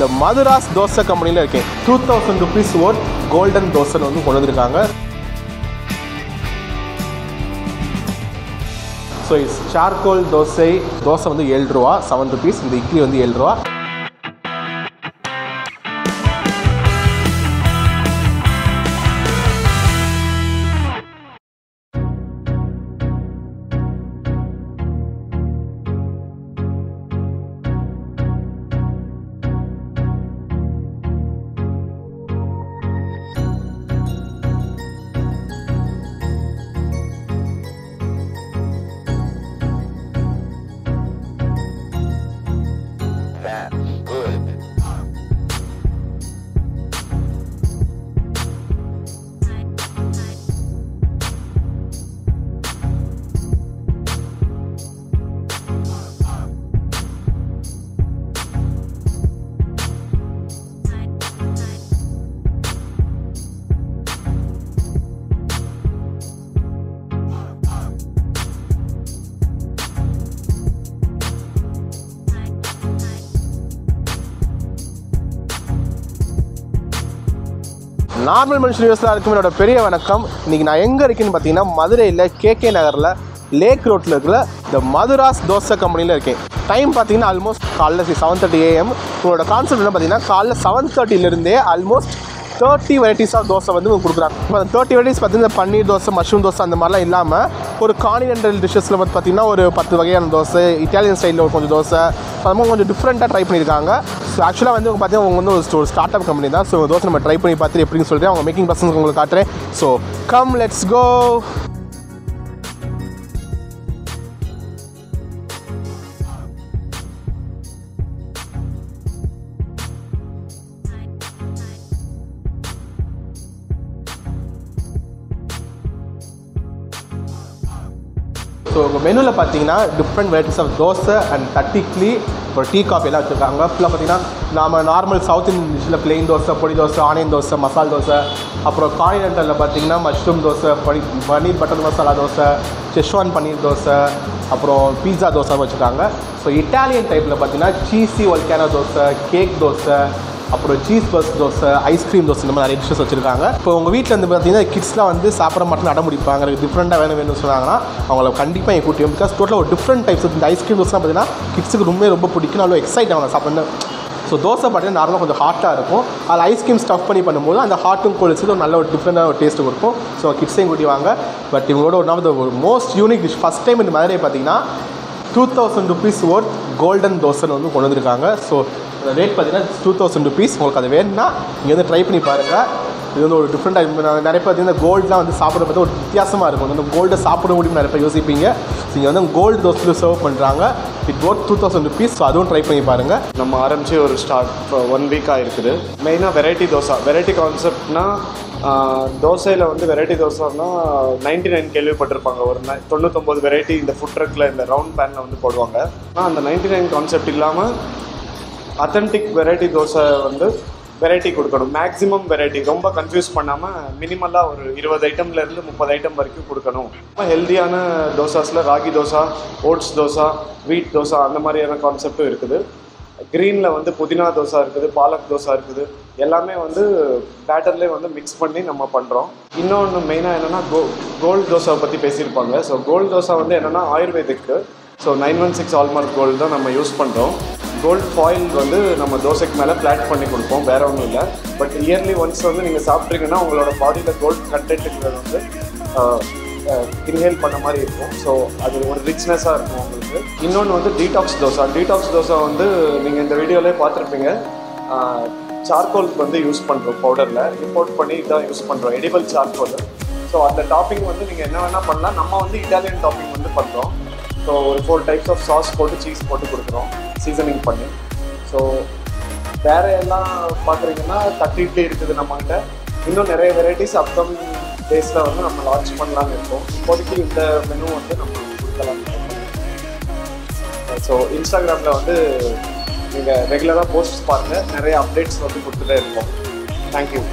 இந்த மதுராஸ் தோசை கம்பெனியில் இருக்கேன் two thousand rupees worth golden தோசைன்னு வந்து கொண்டு வந்திருக்காங்க so is charcoal dosa dosa வந்து ஏழு ரூபா செவன் ருபீஸ் இந்த இட்லி வந்து ஏழு ரூபா That's good. நார்மல் மனுஷன் யூஸ்லாம் இருக்கும் என்னோட பெரிய வணக்கம் இன்னைக்கு நான் எங்கே இருக்கேன்னு பார்த்தீங்கன்னா மதுரையில் கேகே நகரில் லேக் ரோட்டில் இருக்கிற இந்த மதுராஸ் தோசை கம்பெனியில் இருக்கேன் டைம் பார்த்தீங்கன்னா ஆல்மோஸ்ட் காலைல செவன் தேர்ட்டி ஏஎம் உங்களோட கான்செப்ட் என்ன பார்த்தீங்கன்னா காலைல செவன் தேர்ட்டிலேருந்தே almost thirty varieties of dosa வந்து உங்களுக்கு கொடுக்குறாங்க இப்போ அந்த தேர்ட்டி வெரைட்டிஸ் பார்த்தீங்கன்னா பன்னீர் தோசை மஷ்ரூம் தோசை அந்த மாதிரிலாம் இல்லாமல் ஒரு கான்டினென்டல் டிஷ்ஷஸில் வந்து பார்த்தீங்கன்னா ஒரு பத்து வகையான தோசை இட்டாலியன் ஸ்டைலில் ஒரு கொஞ்சம் தோசை அது மாதிரி கொஞ்சம் டிஃப்ரெண்ட்டாக ட்ரை பண்ணியிருக்காங்க ஸோ ஆக்சுவலாக வந்து உங்க பார்த்தீங்கன்னா அவங்க வந்து ஒரு ஒரு ஸ்டார்ட் அப் கம்பெனி தான் ஸோ தோசை நம்ம ட்ரை பண்ணி பார்த்துட்டு எப்படின்னு சொல்லிட்டு அவங்க மேக்கிங் பர்சன்ஸ் உங்களுக்கு காட்டுறேன் so come let's go so உங்கள் மெனுவில் பார்த்தீங்கன்னா different varieties of dosa and தட்டி இட்லி அப்புறம் டீ காஃபி எல்லாம் வச்சுருக்காங்க ஃபுல்லாக பார்த்தீங்கன்னா நாம நார்மல் சவுத் இந்தியன் டிஷ்ஷில் பிளெயின் தோசை பொடி தோசை ஆனியன் தோசை மசால் தோசை அப்புறம் கான்டினென்டலில் பார்த்தீங்கன்னா மஷ்ரூம் தோசை பனி பன்னீர் பட்டர் மசாலா தோசை செஷ்வான் பன்னீர் தோசை அப்புறம் பீட்சா தோசை வச்சுருக்காங்க ஸோ இட்டாலியன் டைப்பில் பார்த்தீங்கன்னா cheesy volcano dosa cake dosa அப்புறம் cheese burst dosa ice cream dosa இந்த மாதிரி நிறைய டிஷ்ஷஸ் வச்சுருக்காங்க இப்போ உங்கள் வீட்டில் வந்து பார்த்தீங்கன்னா கிட்ஸ்லாம் வந்து சாப்பிட மாட்டேன் அடம் முடிப்பாங்க எனக்கு டிஃப்ரெண்ட்டாக வேணும் வேணும்னு சொன்னாங்கன்னா அவங்கள கண்டிப்பாக என் கூட்டியும் பிகாஸ் டோட்டலாக ஒரு டிஃப்ரெண்ட் டைப்ஸ் இந்த ஐஸ்கிரீம் தோசைலாம் பார்த்தீங்கன்னா கிட்ஸுக்கு ரொம்ப ரொம்ப பிடிக்கும் நல்லா எக்ஸைட் ஆகும் சாப்பிட்ணும் ஸோ தோசை பார்த்தீங்கன்னா நார்மலாக கொஞ்சம் ஹாட்டாக இருக்கும் அதில் ஐஸ்கிரீம் ஸ்டஃப் பண்ணி பண்ணும்போது அந்த ஹாட்டும் கோல்ஸ் ஒரு நல்ல ஒரு டிஃப்ரெண்டான ஒரு டேஸ்ட் கொடுக்கும் ஸோ கிட்ஸையும் கூட்டி வாங்க பட் இவங்களோட ஒன் ஆஃப் த ஒரு most unique dish first time இந்த மதுரை பார்த்தீங்கன்னா two thousand rupees worth golden தோசைன்னு வந்து கொண்டு வந்திருக்காங்க ஸோ ரேட் பார்த்தீங்கன்னா டூ தௌசண்ட் ருபீஸ் உங்களுக்கு அது வேணும்னா நீங்கள் வந்து ட்ரை பண்ணி பாருங்கள் இது வந்து ஒரு டிஃப்ரெண்ட்டாக நிறைய பேர் பார்த்தீங்கன்னா கோல்ட்லாம் வந்து சாப்பிட பார்த்தா ஒரு வித்தியாசமாக இருக்கும் வந்து கோல்டை சாப்பிட முடியும் நிறைய பேர் யோசிப்பீங்க நீங்கள் வந்து கோல்டு தோசையில் சர்வ் பண்ணுறாங்க it worth two thousand rupees so அதுவும் ட்ரை பண்ணி பாருங்கள் நம்ம ஆரம்பிச்சு ஒரு ஸ்டார்ட் ஒன் வீக் ஆயிருக்குது மெயினாக வெரைட்டி தோசை வெரைட்டி கான்செப்ட்னா தோசையில் வந்து வெரைட்டி தோசைன்னா நைன்டி நைன் கேள்விப்பட்டிருப்பாங்க ஒரு நை தொண்ணூத்தொம்பது வெரைட்டி இந்த ஃபுட் ட்ரக்கில் இந்த ரவுண்ட் பேனில் வந்து போடுவாங்க ஆனால் அந்த நைன்டி நைன் கான்செப்ட் இல்லாமல் அத்தன்டிக் வெரைட்டி தோசை வந்து வெரைட்டி கொடுக்கணும் மேக்ஸிமம் வெரைட்டி ரொம்ப கன்ஃபியூஸ் பண்ணாமல் மினிமலாக ஒரு இருபது ஐட்டம்லேருந்து முப்பது ஐட்டம் வரைக்கும் கொடுக்கணும் ரொம்ப ஹெல்த்தியான தோசாஸில் ராகி தோசை ஓட்ஸ் தோசை வீட் தோசை அந்த மாதிரியான கான்செப்டும் இருக்குது க்ரீனில் வந்து புதினா தோசை இருக்குது பாலக் தோசை இருக்குது எல்லாமே வந்து பேட்டர்லேயே வந்து மிக்ஸ் பண்ணி நம்ம பண்ணுறோம் இன்னொன்று மெயினாக என்னென்னா கோ கோல்டு தோசை பற்றி பேசியிருப்பாங்க ஸோ கோல்டு தோசை வந்து என்னென்னா ayurvedic so nine one six hallmark gold தான் நம்ம யூஸ் பண்ணுறோம் கோல்ட் ஃபாயில் வந்து நம்ம தோசைக்கு மேலே ஃப்ளாட் பண்ணி கொடுப்போம் வேற ஒன்றும் இல்லை பட் இயர்லி ஒன்ஸ் வந்து நீங்கள் சாப்பிட்றீங்கன்னா உங்களோட பாடியில் கோல்ட் கண்டென்ட்டுங்கிறது வந்து இன்ஹேல் பண்ண மாதிரி இருக்கும் ஸோ அது ஒரு ரிச்னஸாக இருக்கும் உங்களுக்கு இன்னொன்று வந்து டீடாக்ஸ் தோசை டீடாக்ஸ் தோசை வந்து நீங்கள் இந்த வீடியோலேயே பார்த்துருப்பீங்க சார்கோல் வந்து யூஸ் பண்ணுறோம் பவுடரில் இம்போர்ட் பண்ணி இதான் யூஸ் பண்ணுறோம் எடிபிள் சார்கோல் ஸோ அந்த டாப்பிங் வந்து நீங்கள் என்ன வேணால் பண்ணலாம் நம்ம வந்து இட்டாலியன் டாப்பிங் வந்து பண்ணுறோம் ஸோ ஒரு ஃபோர் டைப்ஸ் ஆஃப் சாஸ் போட்டு சீஸ் போட்டு கொடுக்குறோம் சீசனிங் பண்ணி ஸோ வேற எல்லாம் பார்க்குறீங்கன்னா தட்டு இட்லி இருக்குது நம்மகிட்ட இன்னும் நிறைய வெரைட்டிஸ் அப்கமிங் டேஸில் வந்து நம்ம லான்ச் பண்ணலாம்னு இருக்கோம் இப்போதைக்கு இந்த மெனு வந்து நம்ம கொடுக்கலாம் ஸோ இன்ஸ்டாகிராமில் வந்து நீங்கள் ரெகுலராக போஸ்ட் பாருங்கள் நிறைய அப்டேட்ஸ் வந்து கொடுத்துட்டே இருப்போம் தேங்க்யூ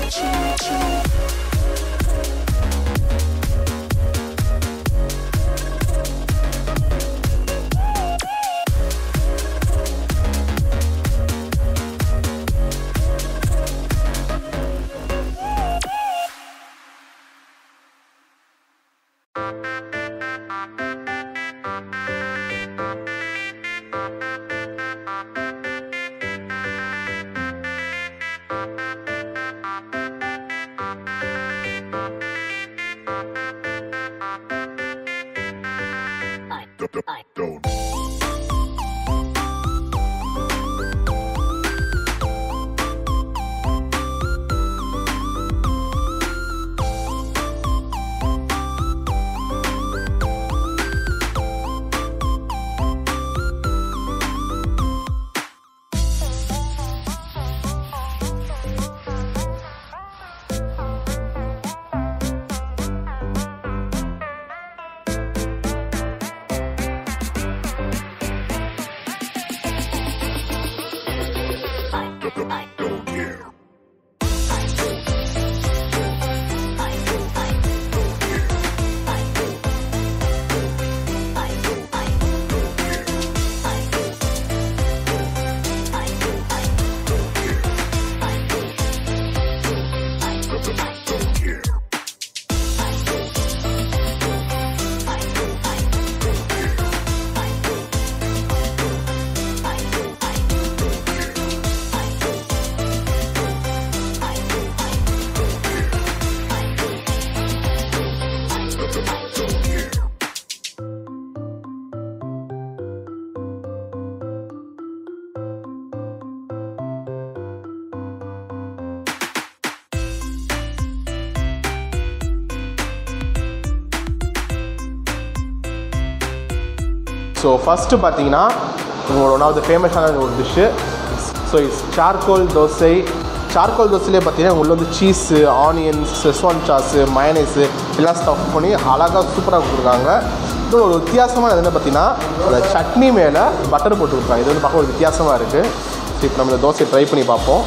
ஸோ ஃபஸ்ட்டு பார்த்தீங்கன்னா உங்களோட ஒன் ஆஃப் த ஃபேமஸான ஒரு dish so it's charcoal dosa charcoal தோசையிலே பார்த்தீங்கன்னா உள்ள வந்து cheese onions schezwan sauce mayonnaise எல்லாம் ஸ்டஃப் பண்ணி அழகாக சூப்பராக கொடுத்துருக்காங்க இன்னும் ஒரு வித்தியாசமான என்ன பார்த்தீங்கன்னா அந்த சட்னி மேலே பட்டர் போட்டு கொடுக்குறாங்க இது வந்து பார்க்க ஒரு வித்தியாசமாக இருக்குது ஸோ இப்போ நம்ம இந்த தோசையை ட்ரை பண்ணி பார்ப்போம்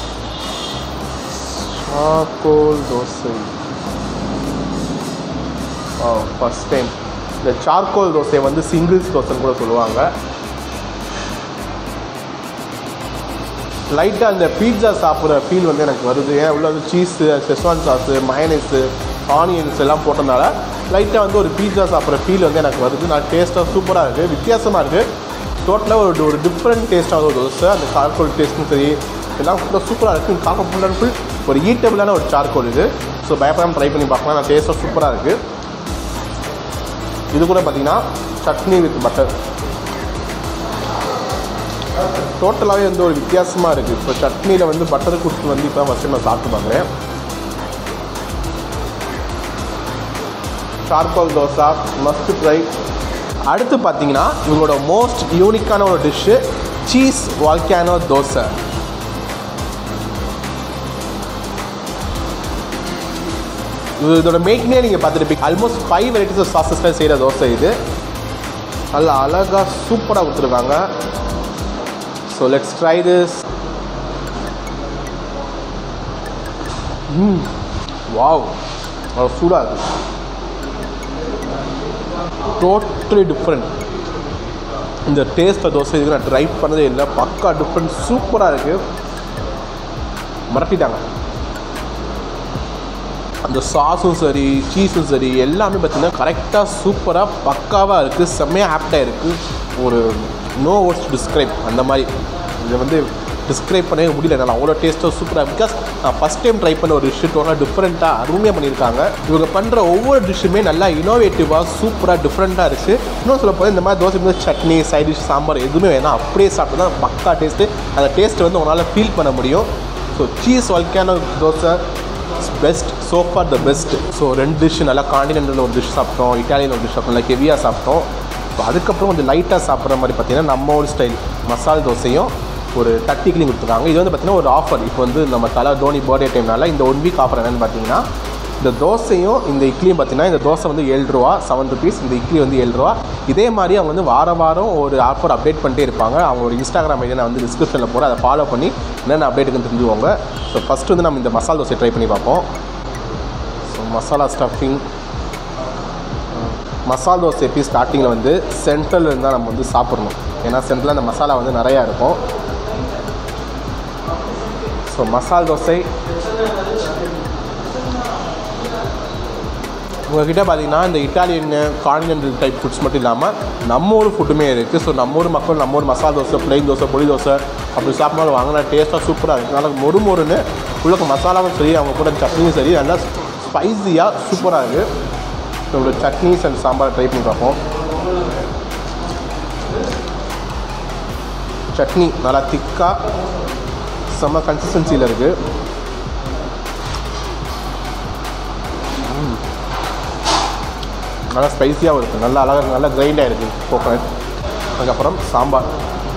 சார்கோல் தோசை ஃபஸ்ட் டைம் இந்த சார்கோல் தோசை வந்து சிங்கிள்ஸ் தோசைன்னு கூட சொல்லுவாங்க லைட்டாக அந்த பீட்சா சாப்பிட்ற ஃபீல் வந்து எனக்கு வருது ஏன் உள்ள வந்து cheese schezwan sauce mayonnaise onions எல்லாம் போட்டதுனால லைட்டாக வந்து ஒரு பீட்சா சாப்பிட்ற ஃபீல் வந்து எனக்கு வருது நான் டேஸ்ட்டாக சூப்பராக இருக்குது வித்தியாசமாக இருக்குது டோட்டலாக ஒரு ஒரு டிஃப்ரெண்ட் டேஸ்ட்டாக ஒரு தோசை அந்த சார்கோல் டேஸ்ட்டும் சரி எல்லாம் ஃபுல்லாக சூப்பராக இருக்குது பார்க்க ஃபுல் அண்ட் ஃபுல் ஒரு ஈட்டபிளான ஒரு சார்கோல் இது ஸோ பயப்படாமல் ட்ரை பண்ணி பார்க்கலாம் நான் டேஸ்ட்டாக சூப்பராக இருக்குது இது கூட பார்த்தீங்கன்னா சட்னி வித் பட்டர் டோட்டலாகவே வந்து ஒரு வித்தியாசமாக இருக்குது இப்போ சட்னியில் வந்து பட்டர் கொடுத்து வந்து இப்போ ஃபஸ்ட்டு நான் சாப்பிட்டு பார்க்குறேன் சார்கோல் தோசை மஸ்ட் ட்ரை அடுத்து பார்த்தீங்கன்னா இவங்களோட மோஸ்ட் யூனிக்கான ஒரு டிஷ்ஷு சீஸ் வால்கானோ தோசை இது இதோட மேக்கிங்கே நீங்கள் பார்த்துருப்பீங்க ஆல்மோஸ்ட் ஃபைவ் வெரைட்டிஸ் ஆஃப் சாசஸில் செய்கிற தோசை இது நல்லா அழகாக சூப்பராக கொடுத்துருக்காங்க so let's try this hmm wow அவ்வளோ சூடாக இருக்குது டோட்டலி டிஃப்ரெண்ட் இந்த டேஸ்ட்டை தோசை இதுக்கு நான் ட்ரை பண்ணதே இல்லை பக்கா டிஃப்ரெண்ட் சூப்பராக இருக்குது மிரட்டிட்டாங்க அந்த சாஸும் சரி சீஸும் சரி எல்லாமே பார்த்தீங்கன்னா கரெக்டாக சூப்பராக பக்காவாக இருக்குது செம்மையாக ஆப்டாக இருக்குது ஒரு நோ வேர்ட்ஸ் டிஸ்கிரைப் அந்த மாதிரி இதை வந்து டிஸ்கிரைப் பண்ணவே முடியல என்னால் அவ்வளோ டேஸ்ட்டாக சூப்பராக பிகாஸ் நான் ஃபஸ்ட் டைம் ட்ரை பண்ண ஒரு டிஷ்ஷு டோட்டலாக டிஃப்ரெண்ட்டாக அருமையாக பண்ணியிருக்காங்க இவங்க பண்ணுற ஒவ்வொரு டிஷ்ஷுமே நல்லா இனோவேட்டிவாக சூப்பராக டிஃப்ரெண்ட்டாக இருக்குது இன்னும் சொல்ல போது இந்த மாதிரி தோசை வந்து சட்னி சைட் டிஷ் சாம்பார் எதுவுமே வேணாம் அப்படியே சாப்பிட்டு தான் பக்கா டேஸ்ட்டு அந்த டேஸ்ட்டை வந்து உங்களால் ஃபீல் பண்ண முடியும் so cheese volcano dosa best so far the best so ரெண்டு டிஷ் நல்லா காண்டினென்டல் ஒரு டிஷ் சாப்பிட்டோம் இட்டாலியன் ஒரு டிஷ் சாப்பிட்டோம் நல்லா ஹெவியாக சாப்பிட்டோம் ஸோ அதுக்கப்புறம் கொஞ்சம் லைட்டாக சாப்பிட்ற மாதிரி பார்த்தீங்கன்னா நம்ம ஒரு ஸ்டைல் மசால் தோசையும் ஒரு தட்டி கிளி கொடுத்துருக்காங்க இது வந்து பார்த்தீங்கன்னா ஒரு ஆஃபர் இப்போ வந்து நம்ம தலா தோனி பர்த்டே டைம்னால இந்த ஒன் வீக் ஆஃபர் என்னென்னு பார்த்தீங்கன்னா இந்த தோசையும் இந்த இட்லியும் பார்த்தீங்கன்னா இந்த தோசை வந்து ஏழு ரூபா செவன் ருபீஸ் இந்த இட்லி வந்து ஏழு ரூபா இதே மாதிரி அவங்க வந்து வார வாரம் ஒரு ஆஃபர் அப்டேட் பண்ணிட்டே இருப்பாங்க அவங்களோட இன்ஸ்டாகிராம் ஐடி நான் வந்து டிஸ்கிரிப்ஷனில் போகிறேன் அதை ஃபாலோ பண்ணி என்னென்ன அப்டேட் இருக்குன்னு தெரிஞ்சுக்கோங்க ஸோ ஃபஸ்ட்டு வந்து நம்ம இந்த மசாலா தோசை ட்ரை பண்ணி பார்ப்போம் ஸோ மசாலா ஸ்டஃபிங் மசாலா தோசை எப்படி ஸ்டார்டிங்கில் வந்து சென்ட்ரல் இருந்தால் நம்ம வந்து சாப்பிட்ணும் ஏன்னா சென்ட்ரலில் அந்த மசாலா வந்து நிறையா இருக்கும் ஸோ மசால் தோசை உங்ககிட்ட பார்த்தீங்கன்னா இந்த இட்டாலியன் கான்டினென்டல் டைப் ஃபுட்ஸ் மட்டும் இல்லாமல் நம்ம ஊர் ஃபுட்டுமே இருக்குது ஸோ நம்ம ஊர் மக்கள் நம்ம ஊர் மசாலா தோசை பிளெயின் தோசை பொடி தோசை அப்படி சாப்பிடும்போது வாங்கினா டேஸ்ட்டாக சூப்பராக இருக்குது நல்லா மொறு மொறுன்னு உள்ள மசாலாவும் சரி அவங்க கூட சட்னியும் சரி நல்லா ஸ்பைஸியாக சூப்பராக இருக்குது ஸோ உங்களோட சட்னிஸ் அண்ட் சாம்பார் ட்ரை பண்ணி பார்ப்போம் சட்னி நல்லா திக்காக செம்ம கன்சிஸ்டன்சியில் இருக்குது நல்லா ஸ்பைஸியாகவும் இருக்குது நல்லா அழகாக நல்லா கிரைண்டாக இருக்குது கோகோனட் அதுக்கப்புறம் சாம்பார்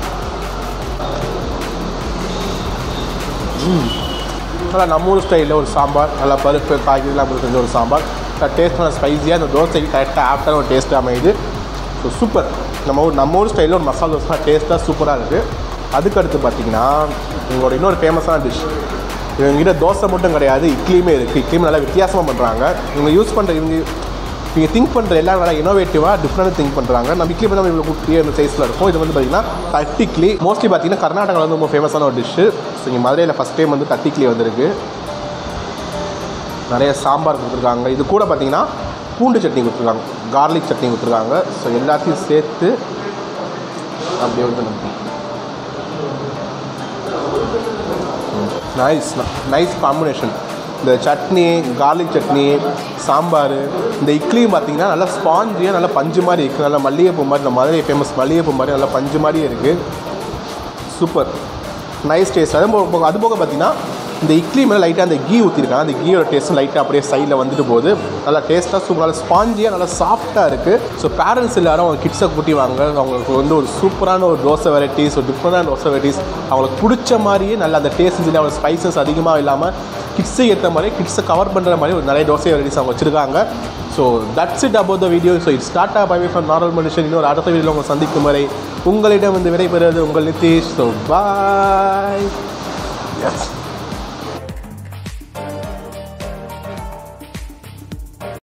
ம். நல்லா நம்ம ஊர் ஸ்டைலில் ஒரு சாம்பார் நல்லா பருப்பு காய்கறிலாம் போட்டு செஞ்ச ஒரு சாம்பார் டேஸ்ட் நல்லா ஸ்பைஸியாக அந்த தோசைக்கு கரெக்டாக ஆப்டான ஒரு டேஸ்ட் அமையுது ஸோ சூப்பர் நம்ம ஊர் நம்ம ஊர் ஸ்டைலில் ஒரு மசாலா தோசை டேஸ்ட்டாக சூப்பராக இருக்குது அதுக்கடுத்து பார்த்தீங்கன்னா உங்களோட இன்னொரு ஃபேமஸான டிஷ் இவங்ககிட்ட தோசை மட்டும் கிடையாது இட்லியுமே இருக்குது இட்லியும் நல்லா வித்தியாசமாக பண்ணுறாங்க இவங்க யூஸ் பண்ணுற இவங்க நீங்கள் திங்க் பண்ணுற எல்லாம் நல்லா இனோவேட்டிவாக டிஃப்ரெண்டாக திங்க் பண்ணுறாங்க நம்ம இட்லி பார்த்தா இவ்வளோ குட்டியாக இந்த சைஸில் இருக்கும் இது வந்து பார்த்தீங்கன்னா தட்டிக்லி மோஸ்ட்லி பார்த்தீங்கன்னா கர்நாடகாவில் வந்து ரொம்ப ஃபேமஸான ஒரு டிஷ்ஷு ஸோ இங்கே மதுரையில் ஃபஸ்ட் டைம் வந்து தட்டிக்லி வந்திருக்கு நிறைய சாம்பார் கொடுத்துருக்காங்க இது கூட பார்த்தீங்கன்னா பூண்டு சட்னி கொடுத்துருக்காங்க கார்லிக் சட்னி கொடுத்துருக்காங்க ஸோ எல்லாத்தையும் சேர்த்து அப்படியே வந்து நம்ம நைஸ் நைஸ் காம்பினேஷன் இந்த சட்னி கார்லிக் சட்னி சாம்பார் இந்த இட்லியும் பார்த்தீங்கன்னா நல்லா ஸ்பாஞ்சியாக நல்லா பஞ்சு மாதிரி இருக்குது நல்லா மல்லிகைப்பூ மாதிரி இந்த மதுரை ஃபேமஸ் மல்லிகைப்பூ மாதிரி நல்லா பஞ்சு மாதிரியே இருக்குது சூப்பர் நைஸ் டேஸ்ட் அது போக அது போக பார்த்தீங்கன்னா இந்த இட்லி மேலே லைட்டாக அந்த கீ ஊற்றிருக்காங்க அந்த கீயோட டேஸ்ட்டும் லைட்டாக அப்படியே சைடில் வந்துட்டு போகுது நல்லா டேஸ்ட்டாக சூப்பர் நல்லா ஸ்பாஞ்சியாக நல்லா சாஃப்ட்டாக இருக்குது ஸோ பேரண்ட்ஸ் எல்லாரும் அவங்க கிட்ஸை கூட்டி வாங்க அவங்களுக்கு வந்து ஒரு சூப்பரான ஒரு தோசை வெரைட்டிஸ் ஒரு டிஃப்ரெண்டான தோசை வெரைட்டிஸ் அவங்களுக்கு பிடிச்ச மாதிரியே நல்ல அந்த டேஸ்ட் சொல்லி அவங்க ஸ்பைசஸ் அதிகமாக இல்லாமல் கிட்ஸை ஏற்ற மாதிரி கிட்ஸை கவர் பண்ணுற மாதிரி ஒரு நிறைய தோசை வெரைட்டிஸ் அவங்க வச்சுருக்காங்க so that's it about the video so it's start by from normal மனுஷன் இன்னொரு அடுத்த வீடியோவில் உங்களை சந்திக்கும் வரை உங்களிடம் வந்து விடைபெறுவது உங்கள் நிதிஷ் ஸோ பாய் எஸ்